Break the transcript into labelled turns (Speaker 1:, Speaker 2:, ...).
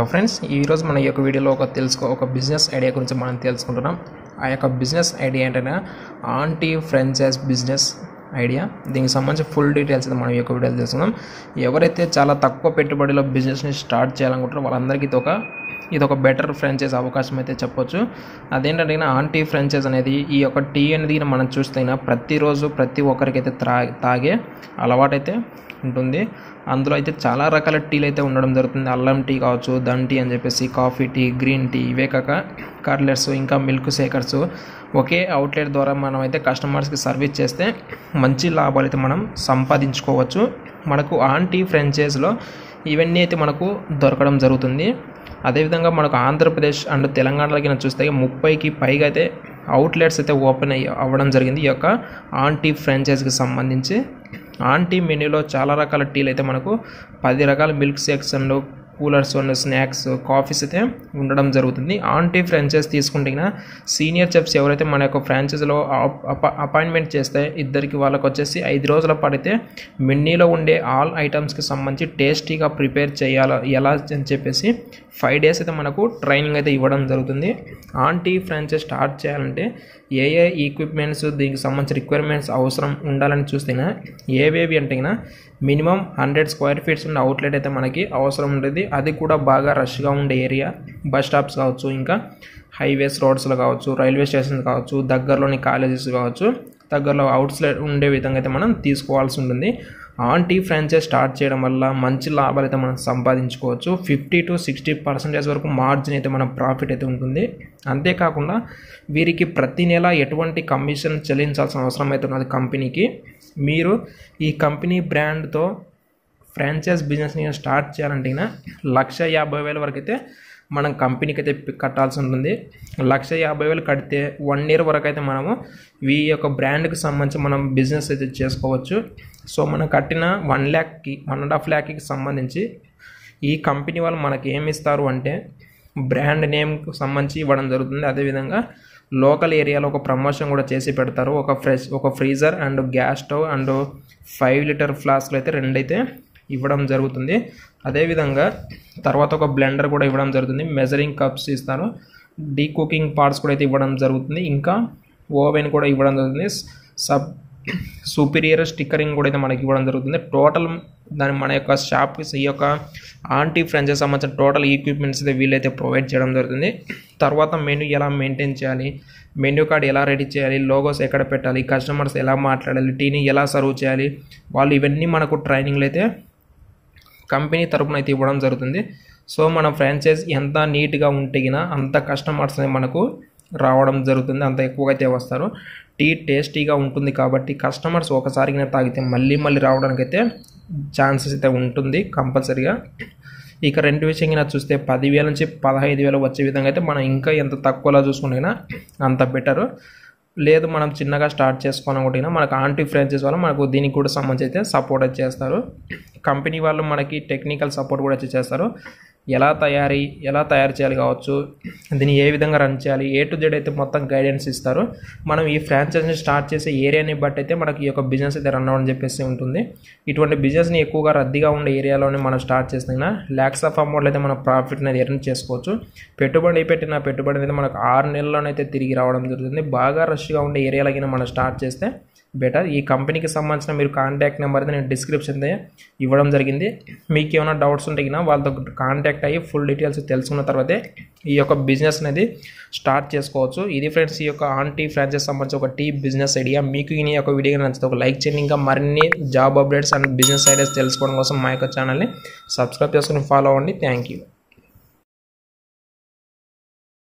Speaker 1: hello friends ఈరోజు మన ఈ యొక్క వీడియోలో ఒక తెలుసుకో ఒక బిజినెస్ ఐడియా గురించి మనం తెలుసుకుంటున్నాం ఆ యొక్క బిజినెస్ ఐడియా ఏంటంటే ఆంటీ ఫ్రాంచైజ్ బిజినెస్ ఐడియా దీనికి సంబంధించి ఫుల్ డీటెయిల్స్ అయితే మనం ఈ యొక్క వీడియోలో తెలుసుకుందాం ఎవరైతే చాలా తక్కువ పెట్టుబడిలో బిజినెస్ని స్టార్ట్ చేయాలనుకుంటారో వాళ్ళందరికీ ఇది ఒక ఇది ఒక బెటర్ ఫ్రాంచైజ్ అవకాశం అయితే చెప్పొచ్చు అదేంటంటే ఆంటీ ఫ్రాంచైజ్ అనేది ఈ యొక్క టీ అనేది మనం చూస్తే ప్రతిరోజు ప్రతి ఒక్కరికైతే త్రా తాగే అలవాటైతే ఉంటుంది అందులో అయితే చాలా రకాల టీలు అయితే ఉండడం జరుగుతుంది అల్లం టీ కావచ్చు దన్ టీ అని చెప్పేసి కాఫీ టీ గ్రీన్ టీ ఇవే కాక కర్లర్స్ ఇంకా మిల్క్ షేకర్స్ ఒకే అవుట్లెట్ ద్వారా మనం అయితే కస్టమర్స్కి సర్వీస్ చేస్తే మంచి లాభాలు అయితే మనం సంపాదించుకోవచ్చు మనకు ఆంటీ ఫ్రాంచైజ్లో ఇవన్నీ అయితే మనకు దొరకడం జరుగుతుంది అదేవిధంగా మనకు ఆంధ్రప్రదేశ్ అండ్ తెలంగాణలోకి చూస్తే ముప్పైకి పైగా అయితే అవుట్లెట్స్ అయితే ఓపెన్ అయ్యి అవ్వడం జరిగింది ఈ యొక్క ఆంటీ ఫ్రాంచైజ్కి సంబంధించి ఆంటీ మెనూలో చాలా రకాల టీలు అయితే మనకు పది రకాల milk shakes and coolers and snacks coffees అయితే ఉండడం జరుగుతుంది ఆంటీ ఫ్రాంచైజ్ తీసుకుంటే సీనియర్ చెఫ్స్ ఎవరైతే మన యొక్క ఫ్రాంచైజీలో అపాయింట్మెంట్ చేస్తే ఇద్దరికి వాళ్ళకి వచ్చేసి ఐదు రోజుల పడితే మెన్నీలో ఉండే ఆల్ ఐటమ్స్కి సంబంధించి టేస్టీగా ప్రిపేర్ చేయాలా ఎలా అని చెప్పేసి ఫైవ్ డేస్ అయితే మనకు ట్రైనింగ్ అయితే ఇవ్వడం జరుగుతుంది ఆంటీ ఫ్రాంచైజ్ స్టార్ట్ చేయాలంటే ఏ ఏ ఈక్విప్మెంట్స్ దీనికి సంబంధించిన రిక్వైర్మెంట్స్ అవసరం ఉండాలని చూస్తేనా ఏవేవి అంటే మినిమం హండ్రెడ్ స్క్వేర్ ఫీట్స్ ఉన్న అవుట్లెట్ అయితే మనకి అవసరం ఉండేది అది కూడా బాగా రష్గా ఉండే ఏరియా బస్ స్టాప్స్ కావచ్చు ఇంకా హైవేస్ రోడ్స్లో కావచ్చు రైల్వే స్టేషన్స్ కావచ్చు దగ్గరలోని కాలేజెస్ కావచ్చు దగ్గరలో అవుట్స్లెట్ ఉండే విధంగా అయితే మనం తీసుకోవాల్సి ఉంటుంది ఆంటీ ఫ్రాంచైజ్ స్టార్ట్ చేయడం వల్ల మంచి లాభాలు అయితే మనం సంపాదించుకోవచ్చు ఫిఫ్టీ టు సిక్స్టీ పర్సెంటేజ్ వరకు మార్జిన్ అయితే మన ప్రాఫిట్ అయితే ఉంటుంది అంతేకాకుండా వీరికి ప్రతి నెల ఎటువంటి కమిషన్ చెల్లించాల్సిన అవసరం అయితే ఉన్నది కంపెనీకి మీరు ఈ కంపెనీ బ్రాండ్తో ఫ్రాంచైజ్ బిజినెస్ని స్టార్ట్ చేయాలంటే లక్ష యాభై వేల వరకు అయితే మనం కంపెనీకి అయితే కట్టాల్సి ఉంటుంది లక్ష యాభై వేలు కడితే వన్ ఇయర్ వరకు అయితే మనము ఈ యొక్క బ్రాండ్కి సంబంధించి మనం బిజినెస్ అయితే చేసుకోవచ్చు సో మనం కట్టిన వన్ ల్యాక్కి వన్ అండ్ హాఫ్ ల్యాక్కి సంబంధించి ఈ కంపెనీ వాళ్ళు మనకి ఏమి ఇస్తారు అంటే బ్రాండ్ నేమ్కి సంబంధించి ఇవ్వడం జరుగుతుంది అదేవిధంగా లోకల్ ఏరియాలో ఒక ప్రమోషన్ కూడా చేసి పెడతారు ఒక ఫ్రెష్ ఒక freezer and gas stove and five litre ఫ్లాస్క్లు అయితే రెండైతే ఇవ్వడం జరుగుతుంది అదేవిధంగా తర్వాత ఒక బ్లెండర్ కూడా ఇవ్వడం జరుగుతుంది మెజరింగ్ కప్స్ ఇస్తారు డీ కుకింగ్ పార్ట్స్ కూడా అయితే ఇవ్వడం జరుగుతుంది ఇంకా ఓవెన్ కూడా ఇవ్వడం జరుగుతుంది సబ్ సూపీరియర్ స్టిక్కరింగ్ కూడా అయితే మనకి ఇవ్వడం జరుగుతుంది టోటల్ దాని మన యొక్క షాప్కి ఈ యొక్క ఆంటీ ఫ్రాంచైజ్ సంబంధించిన టోటల్ ఈక్విప్మెంట్స్ అయితే వీళ్ళైతే ప్రొవైడ్ చేయడం జరుగుతుంది తర్వాత మెనూ ఎలా మెయింటైన్ చేయాలి మెనూ కార్డ్ ఎలా రెడీ చేయాలి లోగోస్ ఎక్కడ పెట్టాలి కస్టమర్స్ ఎలా మాట్లాడాలి టీని ఎలా సర్వ్ చేయాలి వాళ్ళు ఇవన్నీ మనకు ట్రైనింగ్లు అయితే కంపెనీ తరపున అయితే ఇవ్వడం జరుగుతుంది సో మన ఫ్రాంచైజ్ ఎంత నీట్గా ఉంటేగినా అంత కస్టమర్స్ మనకు రావడం జరుగుతుంది అంత ఎక్కువగా అయితే వస్తారు టీ టేస్టీగా ఉంటుంది కాబట్టి కస్టమర్స్ ఒకసారిగా తాగితే మళ్ళీ మళ్ళీ రావడానికి అయితే ఛాన్సెస్ అయితే ఉంటుంది కంపల్సరీగా ఇక రెండు విషయంగా చూస్తే పదివేల నుంచి పదహైదు వేలు వచ్చే విధంగా అయితే మనం ఇంకా ఎంత తక్కువలో చూసుకుంటే అంత బెటరు లేదు మనం చిన్నగా స్టార్ట్ చేసుకోవాలనుకుంటున్నా మనకు ఆంటీ ఫ్రాంచైజ్ వాళ్ళు మనకు దీనికి కూడా సంబంధించి అయితే సపోర్ట్ అయితే చేస్తారు కంపెనీ వాళ్ళు మనకి టెక్నికల్ సపోర్ట్ కూడా అయితే చేస్తారు ఎలా తయారీ ఎలా తయారు చేయాలి కావచ్చు దీన్ని ఏ విధంగా రన్ చేయాలి ఏ టు జెడ్ అయితే మొత్తం గైడెన్స్ ఇస్తారు మనం ఈ ఫ్రాంచైజీని స్టార్ట్ చేసే ఏరియాని బట్టి అయితే మనకి ఈ యొక్క బిజినెస్ అయితే రన్ అవ్వని చెప్పేసి ఉంటుంది ఇటువంటి బిజినెస్ని ఎక్కువగా రద్దీగా ఉండే ఏరియాలోనే మనం స్టార్ట్ చేస్తున్నా ల్యాక్స్ ఆఫ్ అమౌంట్లు అయితే మన ప్రాఫిట్ అనేది ఎర్న్ చేసుకోవచ్చు పెట్టుబడి పెట్టిన పెట్టుబడి అనేది మనకు ఆరు నెలల్లోనైతే తిరిగి రావడం జరుగుతుంది బాగా రష్గా ఉండే ఏరియాలకి మనం స్టార్ట్ చేస్తే బెటర్ ఈ కంపెనీకి సంబంధించిన మీరు కాంటాక్ట్ నెంబర్ అయితే నేను డిస్క్రిప్షన్ ఇవ్వడం జరిగింది మీకు ఏమైనా డౌట్స్ ఉంటే కన్నా వాళ్ళతో కాంటాక్ట్ అయ్యి ఫుల్ డీటెయిల్స్ తెలుసుకున్న తర్వాతే ఈ యొక్క బిజినెస్ అనేది స్టార్ట్ చేసుకోవచ్చు ఇది ఫ్రెండ్స్ ఈ యొక్క ఆంటీ ఫ్రాంచైజ్ సంబంధించి ఒక టీ బిజినెస్ ఐడియా మీకు ఈ యొక్క వీడియో నచ్చితే ఒక లైక్ చేయండి ఇంకా మరిన్ని job updates and business ideas తెలుసుకోవడం కోసం మా యొక్క ఛానల్ని సబ్స్క్రైబ్ చేసుకుని ఫాలో అవ్వండి థ్యాంక్ యూ